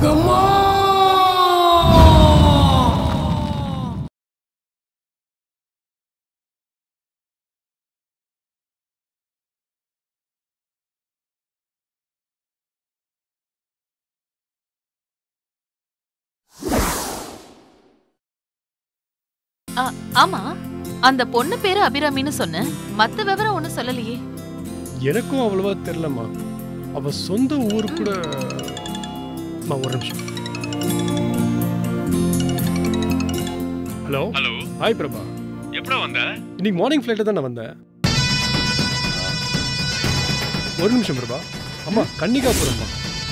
எம்மா ஆ, ஆமா அந்த பொண்ணு பேரு அபிராமின்னு சொன்ன மத்த விவரம் ஒண்ணும் சொல்லலையே எனக்கும் அவ்வளவா தெரியலம்மா அவ சொந்த ஊர் கூட அம்மா, ஒரு நிமிஷம் ஹலோ ஹலோ ஹாய் பிரபா எப்படா வந்த இன்னைக்கு மார்னிங் ஃப்ளைட்டில் தான் நான் வந்தேன் ஒரு நிமிஷம் பிரபா அம்மா கன்னிகா போகிறோம்மா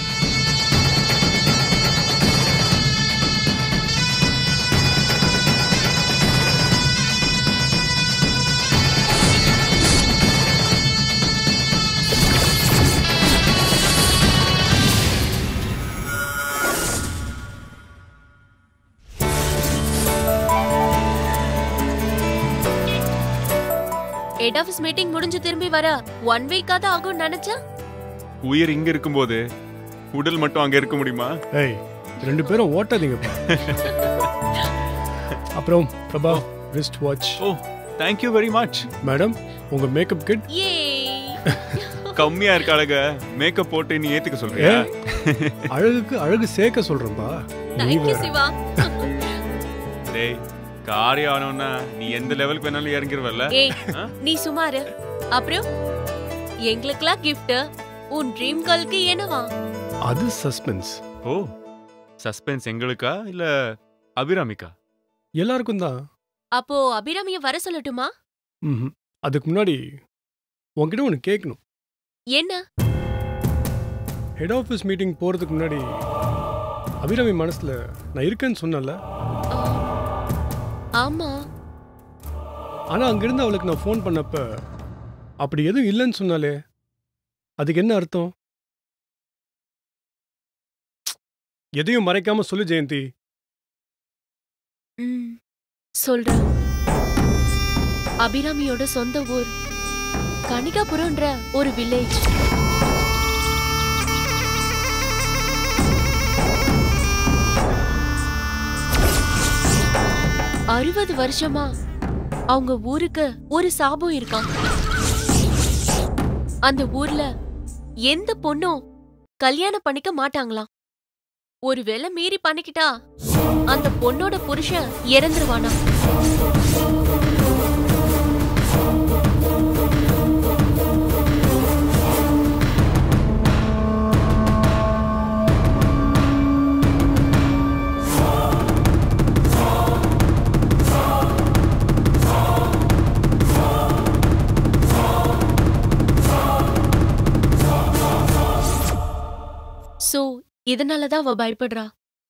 ஹெட் ஆஃபீஸ் மீட்டிங் முடிஞ்சு திரும்பி வர ஒன் வீக்காவது ஆகும்னு நினைச்சா உயிர் இங்க இருக்கும்போது உடல் மட்டும் அங்க இருக்க முடியுமா ஏய் ரெண்டு பேரும் ஓட்டாதீங்கப்பா அப்புறம் Prabha wrist watch oh thank you very much madam உங்க மேக்கப் கிட் ஏ கம்மியா இருக்க அழக மேக்கப் போட்டு நீ ஏத்துக்க சொல்றியா அழகுக்கு அழகு சேர்க்க சொல்றேன்பா நீ தேங்க்யூ வேற. சிவா டேய் காரியம் ஆனோன்னா நீ எந்த லெவலுக்கு வேணாலும் இறங்கிருவல்ல ஏய் ஆ? நீ சுமாரு அப்புறம் எங்களுக்கெல்லாம் gift உன் ட்ரீம் கேர்ளுக்கு என்னவா அது சஸ்பென்ஸ் ஓ சஸ்பென்ஸ் எங்களுக்கா இல்ல அபிராமிக்கா எல்லாருக்கும் தான் அப்போ அபிராமிய வர சொல்லட்டுமா ம்ஹும். அதுக்கு முன்னாடி உன்கிட்ட ஒன்று கேட்கணும் என்ன ஹெட் ஆஃபீஸ் மீட்டிங் போகிறதுக்கு முன்னாடி அபிராமி மனசில் நான் இருக்கேன்னு சொன்னேன்ல ஆ, ஆமா ஆனால் அங்கிருந்து அவளுக்கு நான் ஃபோன் பண்ணப்ப அப்படி எதுவும் இல்லைன்னு சொன்னாலே அதுக்கு என்ன அர்த்தம் எதையும் மறைக்காம சொல்லு ஜெயந்தி ம், சொல்றேன் அபிராமியோட சொந்த ஊர் கனிகாபுரம்ன்ற ஒரு வில்லேஜ் அறுபது வருஷமா அவங்க ஊருக்கு ஒரு சாபம் இருக்கான் அந்த ஊர்ல எந்த பொண்ணும் கல்யாணம் பண்ணிக்க மாட்டாங்களாம் ஒருவேளை மீறி பண்ணிக்கிட்டா அந்த பொண்ணோட புருஷன் இறந்துருவானா சோ இதனாலதான் அவ பயப்படுறா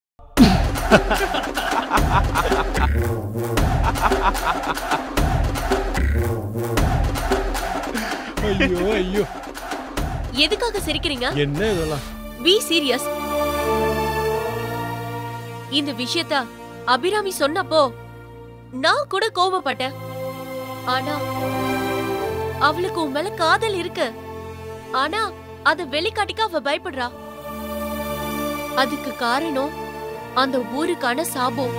ஐயோ ஐயோ எதுக்காக சிரிக்கிறீங்க என்ன இதெல்லாம் பி சீரியஸ் இந்த விஷயத்த அபிராமி சொன்னப்போ நான் கூட கோபப்பட்டேன் ஆனா அவளுக்கு உன் மேல காதல் இருக்கு ஆனா அத வெளிக்காட்டிக்க அவ பயப்படுறா அதுக்கு காரணம் அந்த ஊருக்கான சாபம்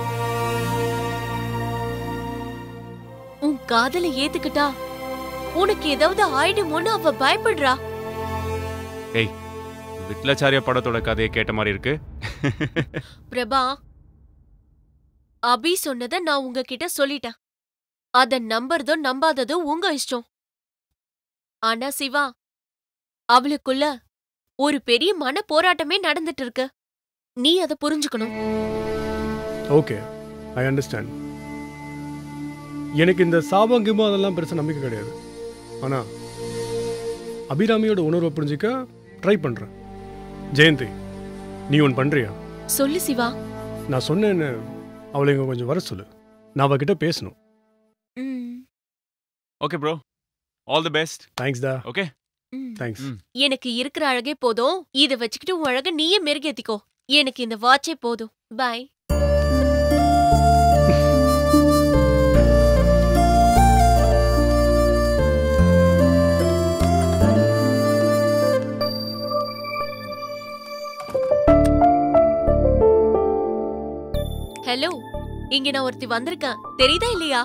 உன் காதலை ஏத்துக்கிட்டா உனக்கு ஏதாவது ஆயிடுமோன்னு அவ பயப்படுறா விட்லாச்சாரியா படத்தோட கதையை கேட்ட மாதிரி இருக்கு பிரபா அபி சொன்னத நான் உங்ககிட்ட சொல்லிட்டேன் அத நம்புறதோ நம்பாததோ உங்க இஷ்டம் ஆனா சிவா அவளுக்குள்ள ஒரு பெரிய மன போராட்டமே நடந்துட்டு இருக்கு நீ அத புரிஞ்சுக்கணும் ஓகே ஐ அண்டர்ஸ்டாண்ட் எனக்கு இந்த சாபம் கிபம் அதெல்லாம் பெருசாக நம்பிக்கை கிடையாது ஆனால் அபிராமியோட உணர்வை புரிஞ்சிக்க ட்ரை பண்ணுறேன் ஜெயந்தி நீ ஒன்று பண்ணுறியா சொல்லு சிவா நான் சொன்னேன்னு அவளை இங்கே கொஞ்சம் வர சொல்லு நான் அவகிட்ட பேசணும் ம், okay bro all the best thanks டா ஓகே ம். தேங்க்ஸ் ம். எனக்கு இருக்கிற அழகே போதும் இத வச்சுக்கிட்டு உன் அழக நீயே மெருகேத்திக்கோ எனக்கு இந்த வாட்சே போதும் பாய் ஹலோ இங்க நான் ஒருத்தி வந்திருக்கேன் தெரியுதா இல்லையா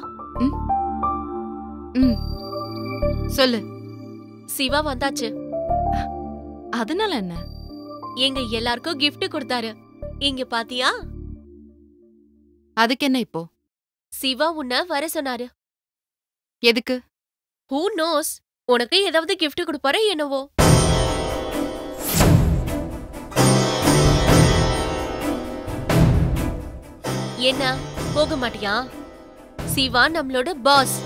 ம் சொல்லு சிவா வந்தாச்சு அதனால என்ன எங்க எல்லாருக்கும் gift கொடுத்தாரு இங்க பாத்தியா அதுக்கு என்ன இப்போ சிவா உன்னை வர சொன்னாரு எதுக்கு ஹூ நோஸ் உனக்கு ஏதாவது gift கொடுப்பாரோ என்னவோ என்ன போக மாட்டியா சிவா நம்மளோட boss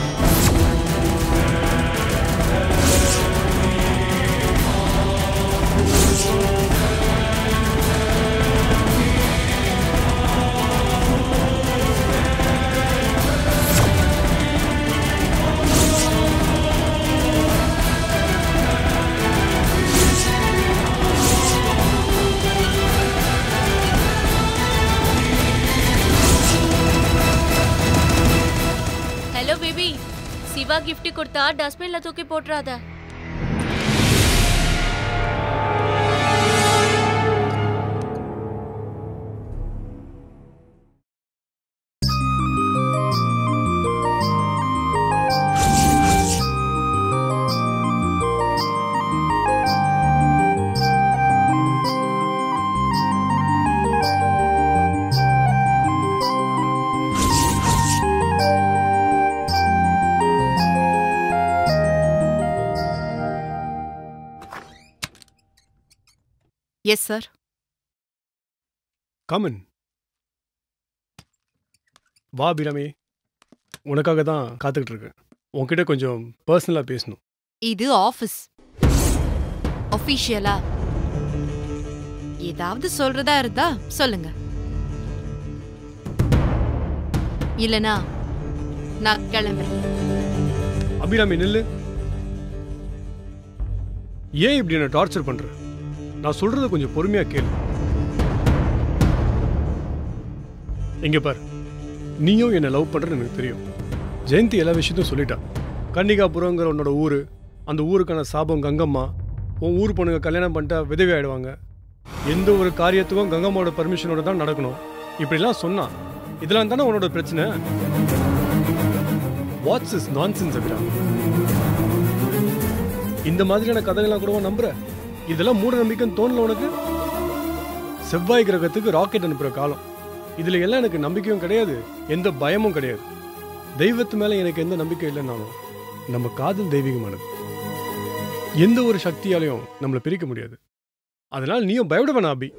hello baby Shiva gift கொடுத்தா டஸ்ட்பின்ல தூக்கி போட்டுறாத எஸ் சார் காமன் வா அபிராமி உனக்காக தான் காத்துக்கிட்டு இருக்கேன் உன்கிட்ட கொஞ்சம் பர்சனலாக பேசணும் இது ஆபீஸ் ஒபிஷியலா ஏதாவது சொல்றதா இருந்தா சொல்லுங்க இல்லனா நான் கிளம்புறேன் அபிராமி நில்லு ஏன் இப்படி என்ன டார்ச்சர் பண்ற நான் சொல்றத கொஞ்சம் பொறுமையா கேளு இங்க பார் நீயும் என்னை லவ் பண்றன்னு எனக்கு தெரியும் ஜெயந்தி எல்லா விஷயத்தையும் சொல்லிட்டா கன்னிகாபுரங்கிற உன்னோட ஊரு அந்த ஊருக்கான சாபம் கங்கம்மா உன் ஊர் பொண்ணுங்க கல்யாணம் பண்ணிட்டா விதவி ஆயிடுவாங்க எந்த ஒரு காரியத்துக்கும் கங்கம்மாவோட பர்மிஷனோட தான் நடக்கணும் இப்படிலாம் சொன்னா இதெல்லாம் தானே உன்னோட பிரச்சனை வாட்ஸ் இஸ் நான்சென்ஸ் அபிராமி இந்த மாதிரியான கதைகள்லாம் கூடவா நம்புற இதெல்லாம் மூட நம்பிக்கைன்னு தோணல உனக்கு செவ்வாய் கிரகத்துக்கு ராக்கெட் அனுப்புற காலம் இதுல எல்லாம் எனக்கு நம்பிக்கையும் கிடையாது எந்த பயமும் கிடையாது தெய்வத்து மேல எனக்கு எந்த நம்பிக்கை இல்லைன்னாலும் நம்ம காதல் தெய்வீகமானது எந்த ஒரு சக்தியாலையும் நம்மளை பிரிக்க முடியாது அதனால நீயும் பயப்பட வேணாம் அபி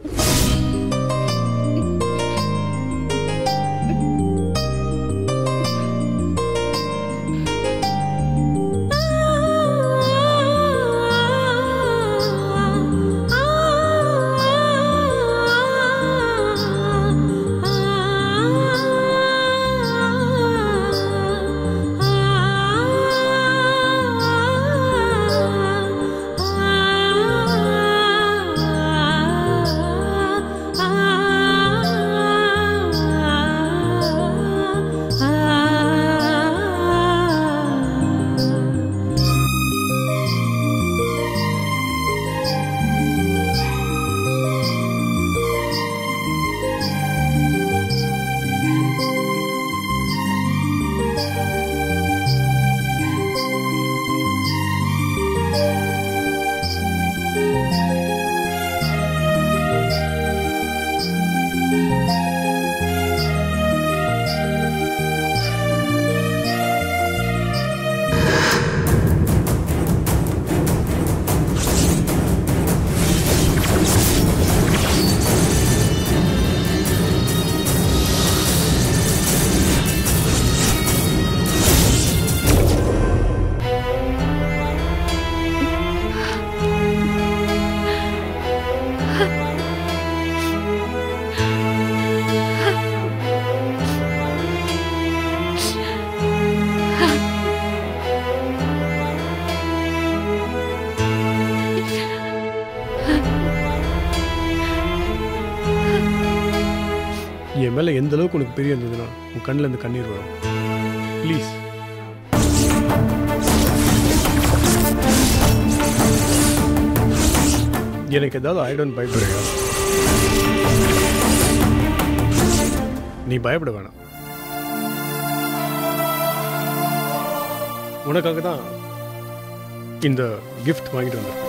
என் மேல எந்த அளவுக்கு உனக்கு பெரிய இருந்ததுன்னா உன் கண்ணுல இருந்து கண்ணீர் வரும் ப்ளீஸ் எனக்கு ஏதாவது ஆயிடும்னு பயப்படுறியா நீ பயப்பட வேணாம் உனக்காக தான் இந்த கிஃப்ட் வாங்கிட்டு வந்திருக்கேன்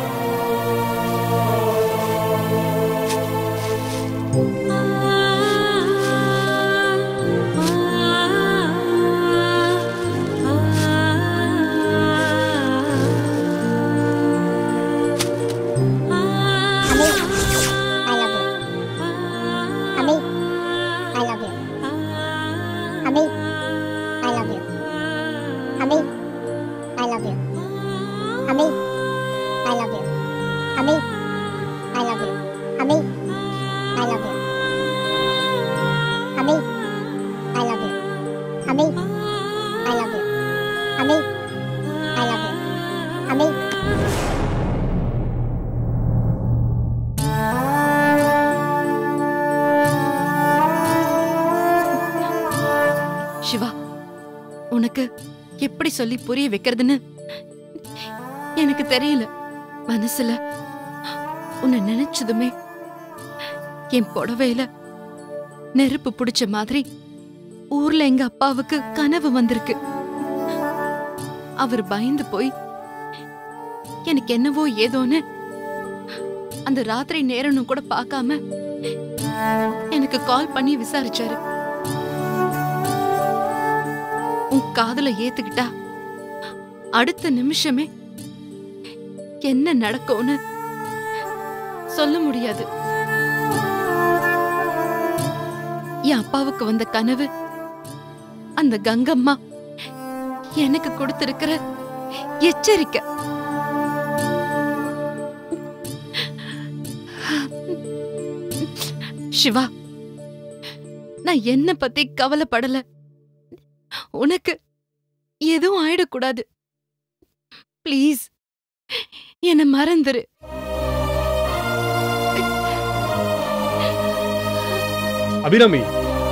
Abi, I love you. Abi, I love you. Abi, I love you. Abi, I love you. Abi, I love you. Abi, I love you. Abi, I love you. Abi, I love you. Abi. Siva உனக்கு எப்படி சொல்லி புரிய வைக்கிறதுன்னு எனக்கு தெரியல மனசுல உன்னை நினைச்சதுமே என் புடவையில நெருப்பு பிடிச்ச மாதிரி ஊர்ல எங்க அப்பாவுக்கு கனவு வந்திருக்கு அவர் பயந்து போய் எனக்கு என்னவோ ஏதோன்னு அந்த ராத்திரி நேரம்னு கூட பார்க்காம எனக்கு கால் பண்ணி விசாரிச்சாரு உன் காதல ஏத்துக்கிட்டா அடுத்த நிமிஷமே என்ன நடக்கும்னு சொல்ல முடியாது என் அப்பாவுக்கு வந்த கனவு அந்த கங்கம்மா எனக்கு கொடுத்திருக்கிற எச்சரிக்கை சிவா நான் என்ன பத்தி கவலைப்படல உனக்கு எதுவும் ஆயிடக்கூடாது ப்ளீஸ் என்ன மறந்துரு அபிராமி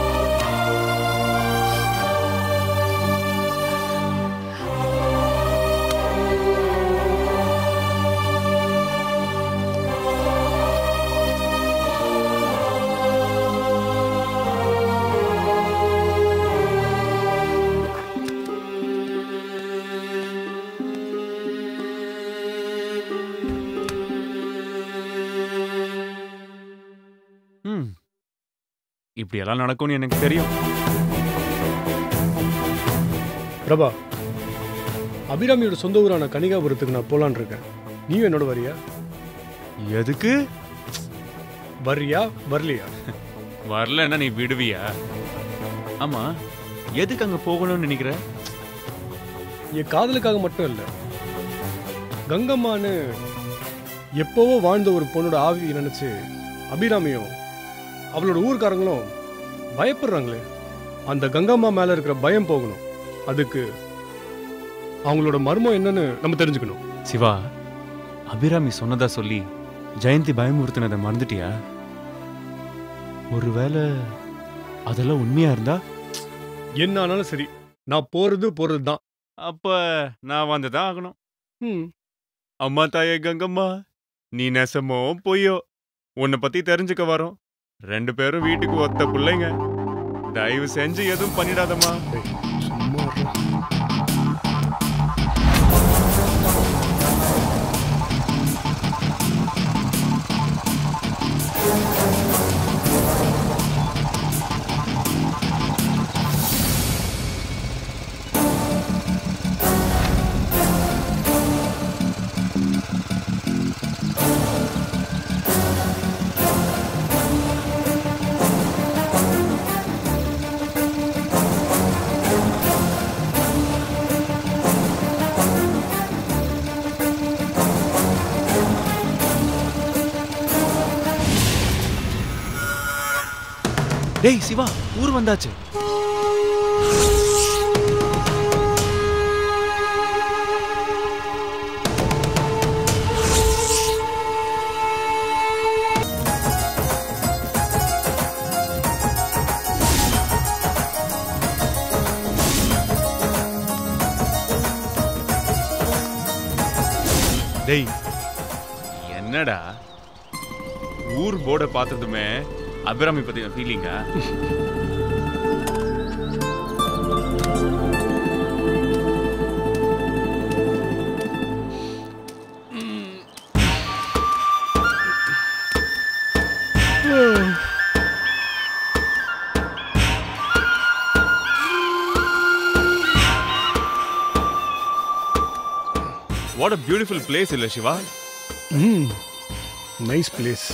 ம் இப்படி எல்லாம் நடக்கும்னு எனக்கு தெரியும் பிரபா அபிராமியோட சொந்த ஊரான கனிகாபுரத்துக்கு நான் போலான்னு இருக்கேன் நீயும் என்னோட வரியா எதுக்கு வர்றியா வரலையா வரலன்னா நீ விடுவியா ஆமா எதுக்கு அங்க போகணும்னு நினைக்கிற என் காதலுக்காக மட்டும் இல்லை கங்கம்மான்னு எப்போவோ வாழ்ந்த ஒரு பொண்ணோட ஆவி நினைச்சு அபிராமியும் அவளோட ஊர்க்காரங்களும் பயப்படுறாங்களே அந்த கங்கம்மா மேல இருக்கிற பயம் போகணும் அதுக்கு அவங்களோட மர்மம் என்னன்னு நம்ம தெரிஞ்சுக்கணும் சிவா அபிராமி சொன்னதா சொல்லி ஜெயந்தி பயமுறுத்தினதை மறந்துட்டியா ஒருவேளை அதெல்லாம் உண்மையா இருந்தா என்ன ஆனாலும் சரி நான் போறது போறது தான் அப்ப நான் வந்துதான் ஆகணும் ம் அம்மா தாயே கங்கம்மா நீ நெசமோ பொய்யோ உன்னை பத்தி தெரிஞ்சுக்க வரோம் ரெண்டு பேரும் வீட்டுக்கு ஒத்த பிள்ளைங்க தயவு செஞ்சு எதுவும் பண்ணிடாதம்மா டேய், சும்மா இருடா. டேய் சிவா ஊர் வந்தாச்சு டேய் என்னடா ஊர் போர்டை பார்த்ததுமே அபிராமி பத்தின ஃபீலிங்கா வாட் அ பியூட்டிஃபுல் பிளேஸ் இல்ல சிவா ம் நைஸ் பிளேஸ்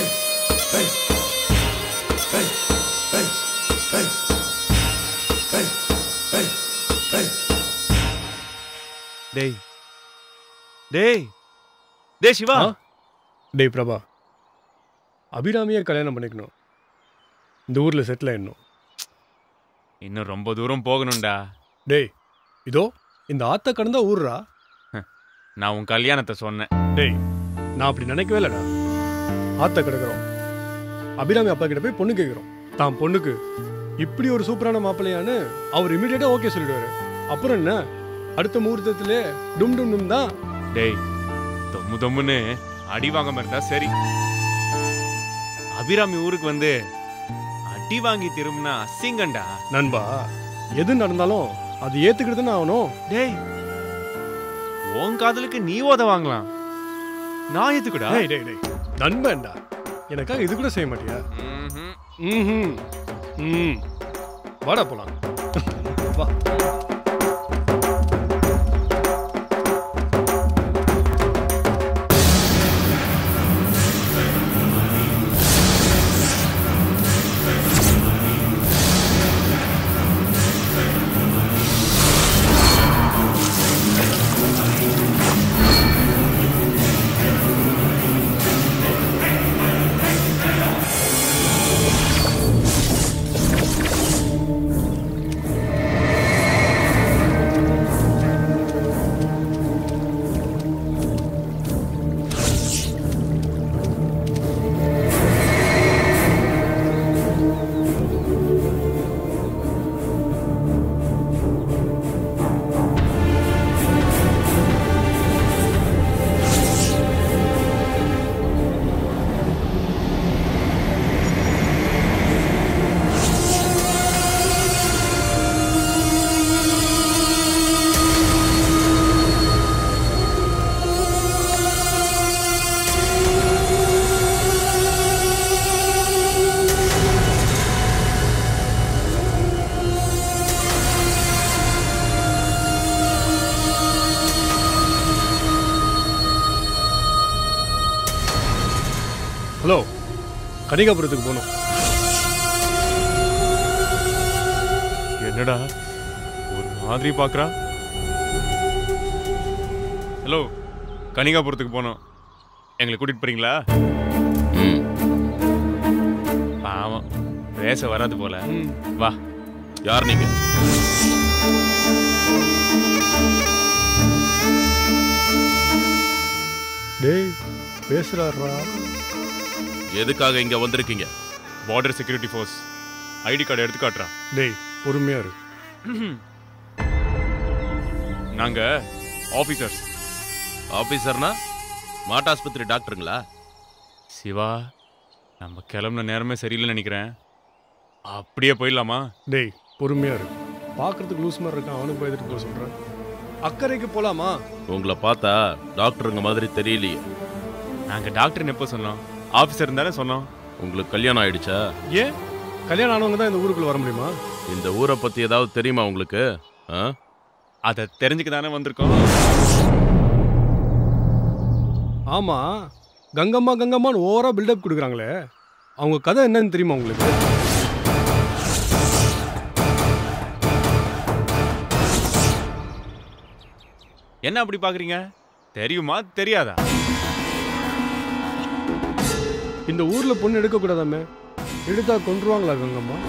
டேய் டேய் டேய் சிவா ஆ? டேய் பிரபா அபிராமியை கல்யாணம் பண்ணிக்கணும் இந்த ஊரில் செட்டில் ஆயிடணும் இன்னும் ரொம்ப தூரம் போகணும்டா டேய் இதோ இந்த ஆத்த கடந்தா ஊர்ரா நான் உன் கல்யாணத்தை சொன்னேன் டேய் நான் அப்படி நினைக்கவே இல்லைடா ஆத்த கிடக்குறோம் அபிராமி அப்பா கிட்ட போய் பொண்ணு கேட்குறோம் தான் பொண்ணுக்கு இப்படி ஒரு சூப்பரான மாப்பிள்ளையான்னு அவர் இமீடியட்டா ஓகே சொல்லிடுவாரு அப்புறம் என்ன அடுத்த முகூர்த்தத்திலே டும் டும் டும் தான் டேய் தொம்மு தொம்முன்னு அடி வாங்காம இருந்தா சரி அபிராமி ஊருக்கு வந்து அடி வாங்கி திரும்பினா அசிங்கண்டா நண்பா எது நடந்தாலும் அது ஏத்துக்கிட்டு தானே ஆகணும் டேய் உன் காதலுக்கு நீ ஓத வாங்கலாம் நான் எதுக்குடா டேய் டேய் டேய் நண்பன்டா எனக்காக இது கூட செய்ய மாட்டியா ம்ஹும். ம் ம் வாடா போலாம் வா ஹலோ கனிகாபுரத்துக்கு போகணும் என்னடா ஒரு மாதிரி பாக்குறா ஹலோ கனிகாபுரத்துக்கு போனோம் எங்களை கூட்டிட்டு போறீங்களா ம் பாவம் பேச வராது போல ம் வா யார் நீங்க டேய் பேசுறாரா எதுக்காக இங்க வந்திருக்கீங்க border security force ID card எடுத்து காட்டுறான் டேய் பொறுமையா இரு நாங்க ஆபீசர்ஸ் ஆபீசர்னா மாட்டாஸ்பத்திரி டாக்டருங்களா சிவா நம்ம கிளம்புன நேரமே சரியில்லைன்னு நினைக்கிறேன் அப்படியே போயிடலாமா டேய் பொறுமையா இரு பார்க்கறதுக்கு லூஸ் மாதிரி இருக்கான் அவனுக்கு பயந்துட்டு போக சொல்றேன் அக்கறைக்கு போலாமா உங்களை பார்த்தா டாக்டருங்க மாதிரி தெரியலையே நாங்க டாக்டர்னு எப்போ சொன்னோம் ஆபீசர் தானே சொன்னோம் உங்களுக்கு கல்யாணம் ஆயிடுச்சா ஏன் கல்யாணம் ஆனவங்க தான் இந்த ஊருக்குள்ள வர முடியுமா இந்த ஊரை பத்தி ஏதாவது தெரியுமா உங்களுக்கு ஆ? அதை தெரிஞ்சுக்க தானே வந்திருக்கோம் ஆமா கங்கம்மா கங்கம்மான்னு ஓவரா பில்டப் கொடுக்குறாங்களே அவங்க கதை என்னன்னு தெரியுமா உங்களுக்கு என்ன அப்படி பாக்குறீங்க தெரியுமா தெரியாதா இந்த ஊர்ல பொண்ணு எடுக்க கூடாதாமே எடுத்தா கொன்றுவாங்களா கங்கம்மா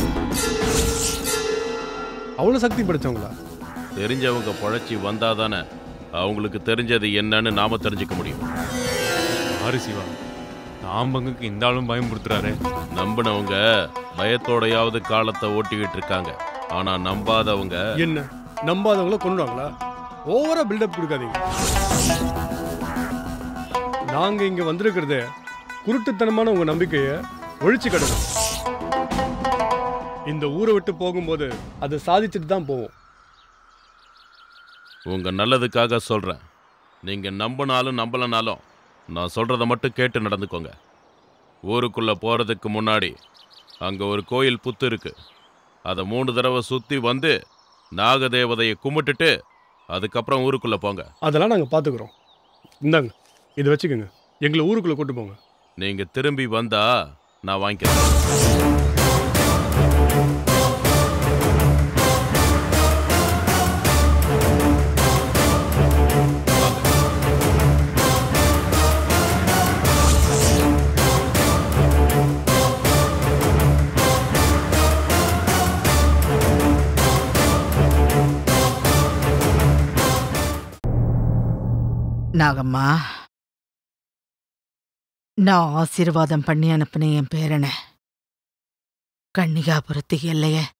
அவ்வளவு சக்தி படைச்சவங்களா தெரிஞ்சவங்க பொழைச்சி வந்தாதானே அவங்களுக்கு தெரிஞ்சது என்னன்னு நாம தெரிஞ்சுக்க முடியும் ஆறு சிவா நாம்பங்குக்கு இந்த ஆளும் பயம்படுத்துறாரு நம்பினவங்க பயத்தோடையாவது காலத்தை ஓட்டிக்கிட்டு இருக்காங்க ஆனா நம்பாதவங்க என்ன நம்பாதவங்கள கொண்டுவாங்களா ஓவரா பில்டப் கொடுக்காதீங்க நாங்க இங்க வந்திருக்கிறதே குருட்டுத்தனமான உங்க நம்பிக்கைய ஒழிச்சு கட்டணும் இந்த ஊரை விட்டு போகும்போது அதை சாதிச்சுட்டு தான் போவோம் உங்க நல்லதுக்காக சொல்றேன் நீங்க நம்பினாலும் நம்பலனாலும் நான் சொல்றத மட்டும் கேட்டு நடந்துக்கோங்க ஊருக்குள்ள போறதுக்கு முன்னாடி அங்க ஒரு கோயில் புத்து இருக்கு அதை மூணு தடவை சுத்தி வந்து நாகதேவதையை கும்பிட்டுட்டு அதுக்கப்புறம் ஊருக்குள்ள போங்க அதெல்லாம் நாங்கள் பார்த்துக்குறோம் இந்தாங்க இதை வச்சுக்கோங்க எங்களை ஊருக்குள்ளே கூட்டு போங்க நீங்க திரும்பி வந்தா நான் வாங்கிக்கிறேன் நாகம்மா நான் ஆசீர்வாதம் பண்ணி அனுப்பின என் பேரனை கன்னிகாபுரத்து எல்லைய